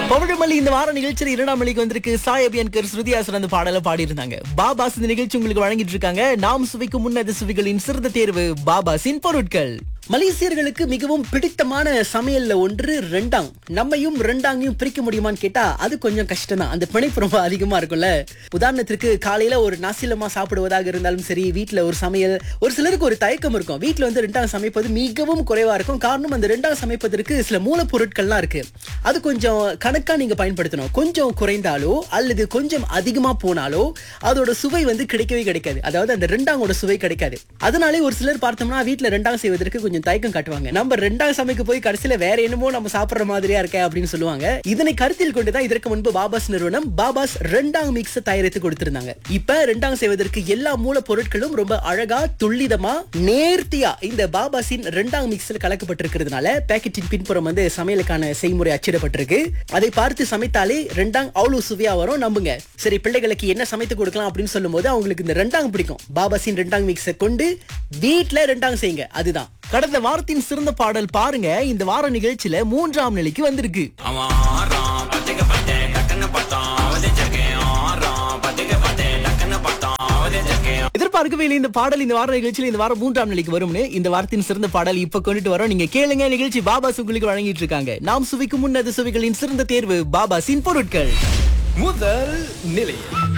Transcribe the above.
பவழமல்லி இந்த வார நிகழ்ச்சியில் இரண்டாம் மணிக்கு வந்திருக்கு சாய் அபியன்கர் ஸ்ருதியாசன் அந்த பாடல பாடியிருந்தாங்க பாபாஸ் இந்த நிகழ்ச்சி உங்களுக்கு வழங்கிட்டு இருக்காங்க நாம் சுவைக்கும் முன்னது சுவைகளின் சிறந்த தேர்வு பாபாஸின் பொருட்கள் மலேசியர்களுக்கு மிகவும் பிடித்தமான சமையல்ல ஒன்று ரெண்டாங் நம்மையும் ரெண்டாங்கையும் பிரிக்க முடியுமான்னு கேட்டா அது கொஞ்சம் கஷ்டம் தான் அந்த பிணைப்பு ரொம்ப அதிகமா இருக்கும்ல உதாரணத்திற்கு காலையில ஒரு நாசிலமா சாப்பிடுவதாக இருந்தாலும் சரி வீட்ல ஒரு சமையல் ஒரு சிலருக்கு ஒரு தயக்கம் இருக்கும் வீட்ல வந்து ரெண்டாம் சமைப்பது மிகவும் குறைவா இருக்கும் காரணம் அந்த ரெண்டாம் சமைப்பதற்கு சில மூலப்பொருட்கள்லாம் இருக்கு அது கொஞ்சம் கணக்கா நீங்க பயன்படுத்தணும் கொஞ்சம் குறைந்தாலோ அல்லது கொஞ்சம் அதிகமா போனாலோ அதோட சுவை வந்து கிடைக்கவே கிடைக்காது அதாவது அந்த ரெண்டாங்கோட சுவை கிடைக்காது அதனாலே ஒரு சிலர் பார்த்தோம்னா வீட்ல ரெண்டாம் செய்வதற்கு கொஞ்சம் தயக்கம் காட்டுவாங்க நம்ம ரெண்டாம் சமைக்க போய் கடைசியில வேற என்னமோ நம்ம சாப்பிடுற மாதிரியா இருக்க அப்படின்னு சொல்லுவாங்க இதனை கருத்தில் கொண்டுதான் இதற்கு முன்பு பாபாஸ் நிறுவனம் பாபாஸ் ரெண்டாங் மிக்ஸ் தயாரித்து கொடுத்திருந்தாங்க இப்ப ரெண்டாங் செய்வதற்கு எல்லா மூல பொருட்களும் ரொம்ப அழகா துல்லிதமா நேர்த்தியா இந்த பாபாஸின் ரெண்டாங் மிக்ஸ்ல கலக்கப்பட்டிருக்கிறதுனால பேக்கெட்டின் பின்புறம் வந்து சமையலுக்கான செய்முறை அச்சிடப்பட்டிருக்கு அதை பார்த்து சமைத்தாலே ரெண்டாங் அவ்வளவு சுவையா வரும் நம்புங்க சரி பிள்ளைகளுக்கு என்ன சமைத்து கொடுக்கலாம் அப்படின்னு சொல்லும்போது அவங்களுக்கு இந்த ரெண்டாங் பிடிக்கும் பாபாஸின் ரெண்டாங் மிக்ஸை கொண்டு வீட்ல ரெண்டாங் செய்யுங்க அதுதான் கடந்த வாரத்தின் சிறந்த பாடல் பாருங்க இந்த வார நிகழ்ச்சியில மூன்றாம் நிலைக்கு வந்திருக்கு அவன் ஆறான் பத்துக்கு பத்தேன் டக்குன்னு பார்த்தான் அவதே ஜக்கேன் ஆறான் பத்துக்கு பத்தேன் டக்குன்னு பார்த்தான் அவதே ஜக்கேன் எதிர்பார்க்கவே இல்லை இந்த பாடல் இந்த வார நிகழ்ச்சியில இந்த வாரம் மூன்றாம் நிலைக்கு வரும்னு இந்த வாரத்தின் சிறந்த பாடல் இப்ப கொண்டுட்டு வரோம் நீங்க கேளுங்க நிகழ்ச்சி பாபாஸ் உங்களுக்கு வழங்கிட்டு இருக்காங்க நாம் சுவைக்கும் முன்னது சுவைகளின் சிறந்த தேர்வு பாபாஸின் பொருட்கள் முதல் நிலையம்